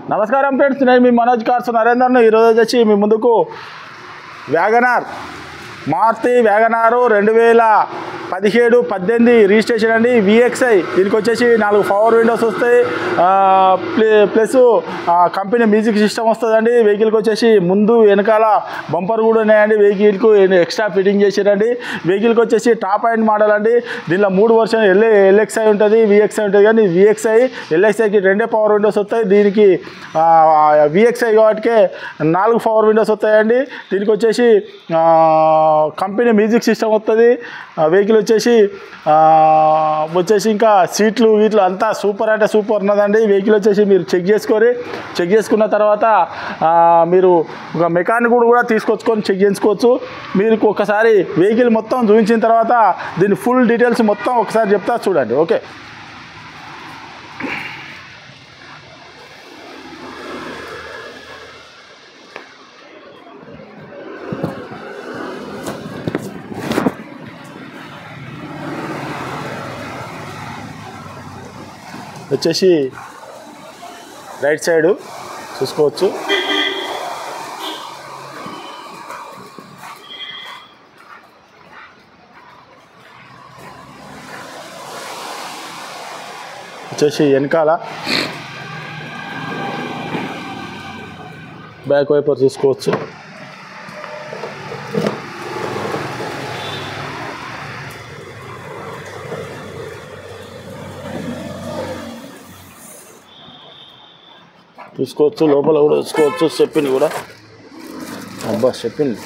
నమస్కారం ఫ్రెండ్స్ నేను మీ మనోజ్ కార్స్ నరేందర్ను ఈరోజు వచ్చి మీ ముందుకు వ్యాగనార్ మారుతి వ్యాగనారు రెండు వేల పదిహేడు పద్దెనిమిది రిజిస్ట్రేషన్ అండి విఎక్స్ఐ దీనికి వచ్చేసి నాలుగు పవర్ విండోస్ వస్తాయి ఆ, ప్లే- ప్లస్ ఆ, కంపెనీ మ్యూజిక్ సిస్టమ్ వస్తుందండి వెహికల్కి వచ్చేసి ముందు వెనకాల బంపర్ కూడా ఉన్నాయండి వెహికల్కు ఎక్స్ట్రా ఫిట్టింగ్ చేసారండి వెహికల్కి వచ్చేసి టాప్ అండ్ మోడల్ అండి దీనిలో మూడు వర్షన్ ఎల్ ఎల్ఎక్స్ఐ ఉంటుంది విఎక్స్ఐ ఉంటుంది కానీ విఎక్స్ఐ ఎల్ఎక్స్ఐకి రెండే పవర్ విండోస్ వస్తాయి దీనికి విఎక్స్ఐ కాబట్టి నాలుగు పవర్ విండోస్ వస్తాయండి దీనికి వచ్చేసి ఆ, కంపెనీ మ్యూజిక్ సిస్టమ్ వస్తుంది వెహికల్ వచ్చేసి ఆ, వచ్చేసి ఇంకా సీట్లు వీట్లు అంతా సూపర్ అంటే సూపర్ ఉన్నదండి వెహికల్ వచ్చేసి మీరు చెక్ చేసుకోరి చెక్ చేసుకున్న తర్వాత ఆ, మీరు ఒక మెకానిక్ కూడా కూడా తీసుకొచ్చుకొని చెక్ చేయించుకోవచ్చు మీరు ఒకసారి వెహికల్ మొత్తం చూపించిన తర్వాత దీని ఫుల్ డీటెయిల్స్ మొత్తం ఒకసారి చెప్తా చూడండి ఓకే వచ్చేసి రైట్ సైడు చూసుకోవచ్చు వచ్చేసి వెనకాల బ్యాక్ వైపర్ చూసుకోవచ్చు చూసుకోవచ్చు లోపల కూడా చూసుకోవచ్చు చెప్పింది కూడా అబ్బా చెప్పింది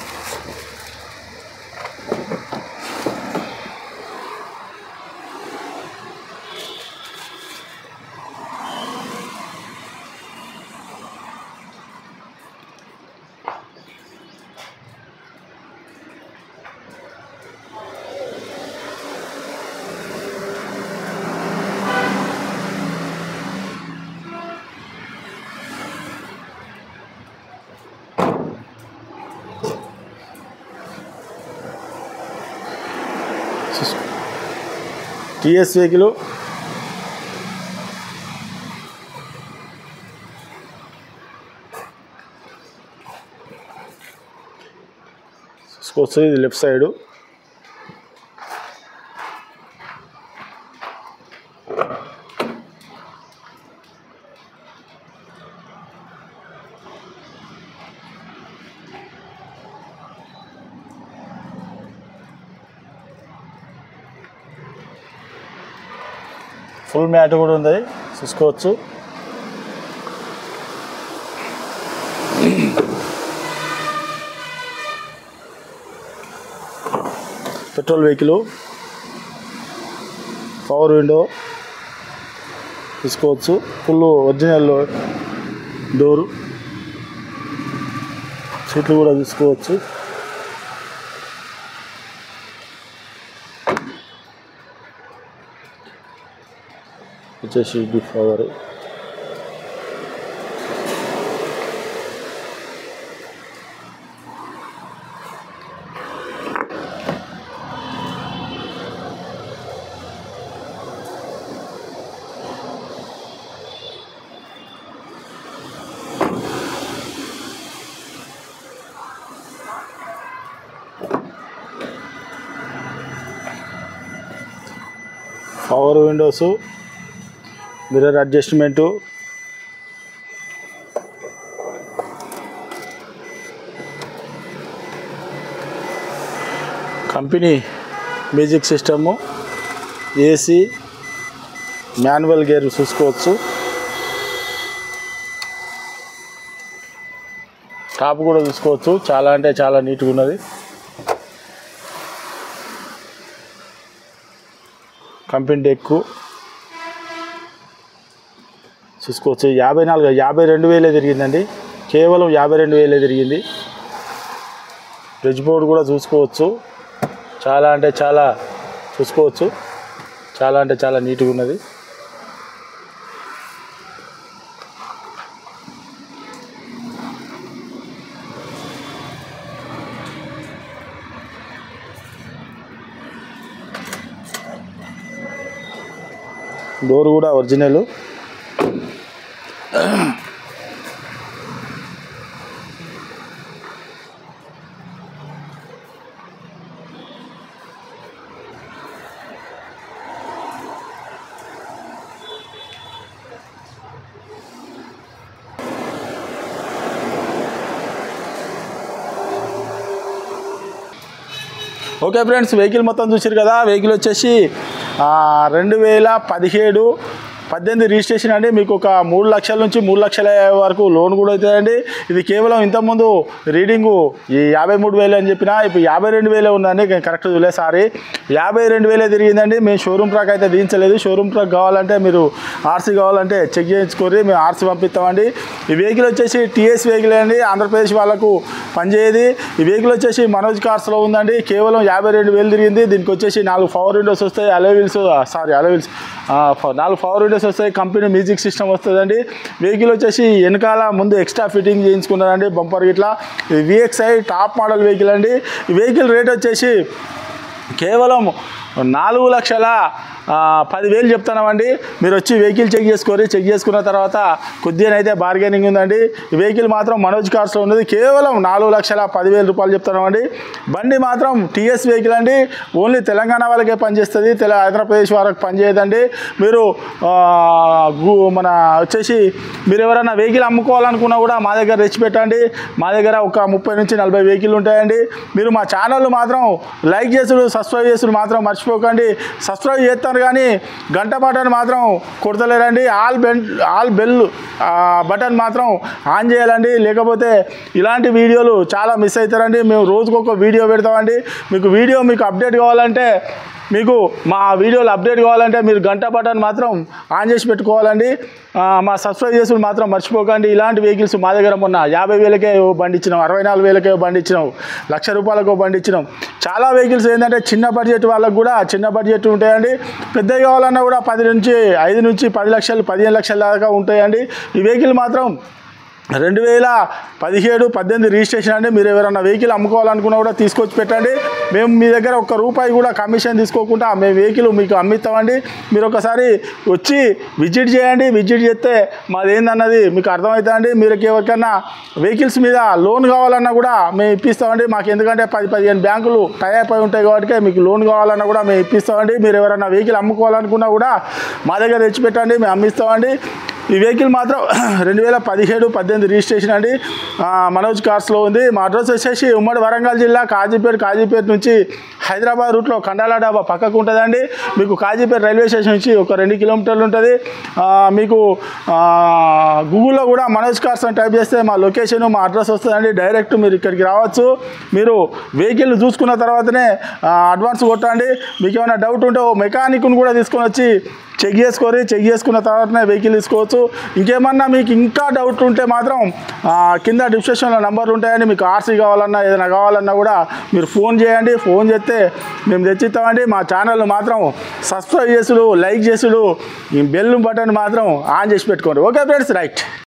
టీఎస్ వెహికల్ చూసుకోవచ్చు ఇది లెఫ్ట్ సైడు ఫుల్ మ్యాట్ కూడా ఉంది చూసుకోవచ్చు పెట్రోల్ వెహికల్ పవర్ విండో చూసుకోవచ్చు ఫుల్ ఒరిజినల్ డోరు సీట్లు కూడా చూసుకోవచ్చు వచ్చేసి ఇది power power windows mirror adjustment company music system AC manual gear చూసుకోవచ్చు టాప్ కూడా చూసుకోవచ్చు చాలా అంటే చాలా నీట్గా ఉన్నది కంపెనీ డెక్కు చూసుకోవచ్చు యాభై నాలుగు యాభై రెండు వేలే తిరిగిందండి కేవలం యాభై రెండు వేలే తిరిగింది ఫ్రిడ్జ్ బోర్డు కూడా చూసుకోవచ్చు చాలా అంటే చాలా చూసుకోవచ్చు చాలా అంటే చాలా నీట్గా ఉన్నది డోర్ కూడా ఒరిజినల్ ఓకే ఫ్రెండ్స్ వెహికల్ మొత్తం చూసారు కదా వెహికల్ వచ్చేసి ఆ, రెండు వేల పదిహేడు పద్దెనిమిది రిజిస్ట్రేషన్ అండి మీకు ఒక మూడు లక్షల నుంచి మూడు లక్షల వరకు లోన్ కూడా అవుతుందండి ఇది కేవలం ఇంతకుముందు రీడింగు ఈ యాభై మూడు వేలు అని చెప్పిన ఇప్పుడు యాభై రెండు వేలే ఉందండి నేను కరెక్ట్ చూలే సారీ యాభై రెండు వేలే తిరిగిందండి మేము షోరూమ్ ట్రాక్ అయితే దించలేదు షోరూమ్ ట్రాక్ కావాలంటే మీరు ఆర్సీ కావాలంటే చెక్ చేయించుకొని మేము ఆర్సీ పంపిస్తామండి ఈ వెహికల్ వచ్చేసి టీఎస్ వెహికల్ అండి ఆంధ్రప్రదేశ్ వాళ్ళకు పనిచేయదు ఈ వెహికల్ వచ్చేసి మనోజ్ కార్స్లో ఉందండి కేవలం యాభై రెండు వేలు తిరిగింది దీనికి వచ్చేసి నాలుగు పవర్ విండోస్ వస్తాయి అలవిల్స్ సారీ అలవిల్స్ నాలుగు పవర్ విండోస్ వస్తాయి కంపెనీ మ్యూజిక్ సిస్టమ్ వస్తుందండి వెహికల్ వచ్చేసి వెనకాల ముందు ఎక్స్ట్రా ఫిట్టింగ్ చేయించుకున్నారండి బంపర్ ఇట్లా ఇది విఎక్స్ఐ టాప్ మోడల్ వెహికల్ అండి ఈ వెహికల్ రేట్ వచ్చేసి కేవలం నాలుగు లక్షల ఆ, పదివేలు చెప్తున్నామండి మీరు వచ్చి వెహికల్ చెక్ చేసుకోరి చెక్ చేసుకున్న తర్వాత కొద్దిగానైతే బార్గెనింగ్ ఉందండి ఈ వెహికల్ మాత్రం మనోజ్ కార్స్లో ఉన్నది కేవలం నాలుగు లక్షల పదివేల రూపాయలు చెప్తున్నామండి బండి మాత్రం టీఎస్ వెహికల్ అండి ఓన్లీ తెలంగాణ వాళ్ళకే పనిచేస్తుంది తెల ఆంధ్రప్రదేశ్ వాళ్ళకి పనిచేయదండి మీరు ఆ, గు- మన వచ్చేసి మీరు ఎవరైనా వెహికల్ అమ్ముకోవాలనుకున్నా కూడా మా దగ్గర తెచ్చి పెట్టండి మా దగ్గర ఒక ముప్పై నుంచి నలభై వెహికల్ ఉంటాయండి మీరు మా ఛానల్ మాత్రం లైక్ చేసుడు సబ్స్క్రైబ్ చేసుడు మాత్రం మర్చిపోకండి సబ్స్క్రైబ్ చేస్తారు కానీ గంట బటన్ మాత్రం కొడతలేరండి ఆల్ బెల్ ఆల్ బెల్ ఆ, బటన్ మాత్రం ఆన్ చేయాలండి లేకపోతే ఇలాంటి వీడియోలు చాలా మిస్ అవుతారండి మేము రోజుకొక ఒక వీడియో పెడతామండి మీకు వీడియో మీకు అప్డేట్ కావాలంటే మీకు మా వీడియోలు అప్డేట్ కావాలంటే మీరు గంట బటన్ మాత్రం ఆన్ చేసి పెట్టుకోవాలండి ఆ, మా సబ్స్క్రైబ్ చేసుకుని మాత్రం మర్చిపోకండి ఇలాంటి వెహికల్స్ మా దగ్గర మొన్న యాభై వేలకే ఓ బండి ఇచ్చినాం అరవై నాలుగు వేలకే ఓ బండి ఇచ్చినాం లక్ష రూపాయలకు ఓ బండి ఇచ్చినాం చాలా వెహికల్స్ ఏంటంటే చిన్న బడ్జెట్ వాళ్ళకు కూడా చిన్న బడ్జెట్ ఉంటాయండి పెద్దవి కావాలన్నా కూడా పది నుంచి ఐదు నుంచి పది లక్షలు పదిహేను లక్షల దాకా ఉంటాయండి ఈ వెహికల్ మాత్రం రెండు వేల పదిహేడు పద్దెనిమిది రిజిస్ట్రేషన్ అండి మీరు ఎవరైనా వెహికల్ అమ్ముకోవాలనుకున్నా కూడా తీసుకొచ్చి పెట్టండి మేము మీ దగ్గర ఒక్క రూపాయి కూడా కమిషన్ తీసుకోకుండా మేము వెహికల్ మీకు అమ్మిస్తామండి మీరు ఒకసారి వచ్చి విజిట్ చేయండి విజిట్ చేస్తే మాది ఏందన్నది మీకు అర్థమవుతుందండి మీరు ఎవరికైనా వెహికల్స్ మీద లోన్ కావాలన్నా కూడా మేము ఇప్పిస్తామండి మాకు ఎందుకంటే పది పదిహేను బ్యాంకులు టైప్ అయి ఉంటాయి కాబట్టి మీకు లోన్ కావాలన్నా కూడా మేము ఇప్పిస్తామండి మీరు ఎవరైనా వెహికల్ అమ్ముకోవాలనుకున్నా కూడా మా దగ్గర తెచ్చిపెట్టండి మేము అమ్మిస్తామండి ఈ వెహికల్ మాత్రం రెండు వేల పదిహేడు పద్దెనిమిది రిజిస్ట్రేషన్ అండి ఆ, మనోజ్ కార్స్లో ఉంది మా అడ్రస్ వచ్చేసి ఉమ్మడి వరంగల్ జిల్లా కాజీపేట కాజీపేట నుంచి హైదరాబాద్ రూట్లో కండాల డాబా పక్కకు ఉంటుందండి మీకు కాజీపేట రైల్వే స్టేషన్ నుంచి ఒక రెండు కిలోమీటర్లు ఉంటుంది ఆ, మీకు ఆ, గూగుల్లో కూడా మనోజ్ కార్స్ అని టైప్ చేస్తే మా లొకేషన్ మా అడ్రస్ వస్తుందండి డైరెక్ట్ మీరు ఇక్కడికి రావచ్చు మీరు వెహికల్ చూసుకున్న తర్వాతనే ఆ, అడ్వాన్స్ కొట్టండి మీకు ఏమైనా డౌట్ ఉంటే ఓ మెకానిక్ను కూడా తీసుకొని వచ్చి చెక్ చేసుకొని చెక్ చేసుకున్న తర్వాతనే వెహికల్ తీసుకోవచ్చు ఇంకేమన్నా మీకు ఇంకా డౌట్ ఉంటే మాత్రం ఆ, కింద డిస్క్రిప్షన్లో నంబర్లు ఉంటాయండి మీకు ఆర్సీ కావాలన్నా ఏదైనా కావాలన్నా కూడా మీరు ఫోన్ చేయండి ఫోన్ చేస్తే మేము తెచ్చిస్తామండి మా ఛానల్ మాత్రం సబ్స్క్రైబ్ చేసుడు లైక్ చేసుడు ఈ బెల్ బటన్ మాత్రం ఆన్ చేసి పెట్టుకోండి ఓకే ఫ్రెండ్స్ రైట్